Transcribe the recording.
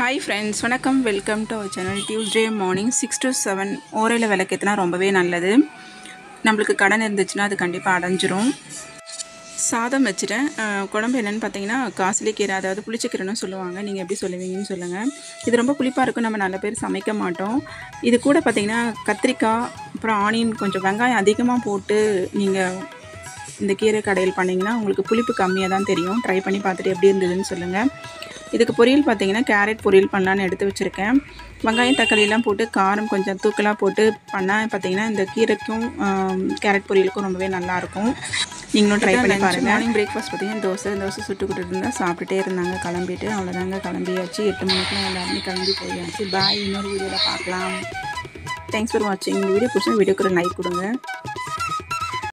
hi friends வணக்கம் welcome to our channel Tuesday morning six to seven ஓரையில் விளக்கேற்றினா ரொம்பவே நல்லது நம்மளுக்கு கடன் இருந்துச்சுன்னா அது கண்டிப்பாக அடைஞ்சிரும் சாதம் வச்சுட்டேன் அஹ், குழம்பு என்னென்னு பார்த்தீங்கன்னா காசிலி கீரை அதாவது புளிச்சக்கீரைன்னு சொல்லுவாங்க நீங்கள் எப்படி சொல்லுவீங்கன்னு சொல்லுங்கள் இது ரொம்ப புளிப்பாக இருக்கும் நம்ம நல்ல பேர் சமைக்க மாட்டோம் இது கூட பார்த்தீங்கன்னா கத்திரிக்காய் அப்புறம் ஆனியன் கொஞ்சம் வெங்காயம் அதிகமாக போட்டு நீங்கள் இந்த கீரை கடையில் பண்ணிங்கன்னா உங்களுக்கு புளிப்பு கம்மியாக தான் தெரியும் ட்ரை பண்ணி பார்த்துட்டு எப்படி இருந்ததுன்னு சொல்லுங்கள் இதுக்கு பொரியல் பார்த்தீங்கன்னா கேரட் பொரியல் பண்ணலான்னு எடுத்து வச்சுருக்கேன் வெங்காயம் தக்காளியெல்லாம் போட்டு காரம் கொஞ்சம் தூக்கலாக போட்டு பண்ணால் பார்த்தீங்கன்னா இந்த கீரைக்கும் ஆம், கேரட் பொரியலுக்கும் ரொம்பவே நல்லாயிருக்கும் நீங்களும் ட்ரை பண்ணி பாருங்கள் மார்னிங் பிரேக்ஃபாஸ்ட் பார்த்தீங்கன்னா தோசை தோசை சுட்டு கொடுத்துட்டு இருந்தால் சாப்பிட்டுட்டே இருந்தாங்க கிளம்பிட்டு அவ்வளோதாங்க கிளம்பியாச்சு எட்டு மணிக்கெலாம் எல்லாருமே கிளம்பி போயாச்சு பாய் இன்னொரு வீடியோவில் பார்க்கலாம் தேங்க்ஸ் ஃபார் வாட்சிங் இந்த வீடியோ பிடிச்சா வீடியோக்கு ஒரு லைக் கொடுங்க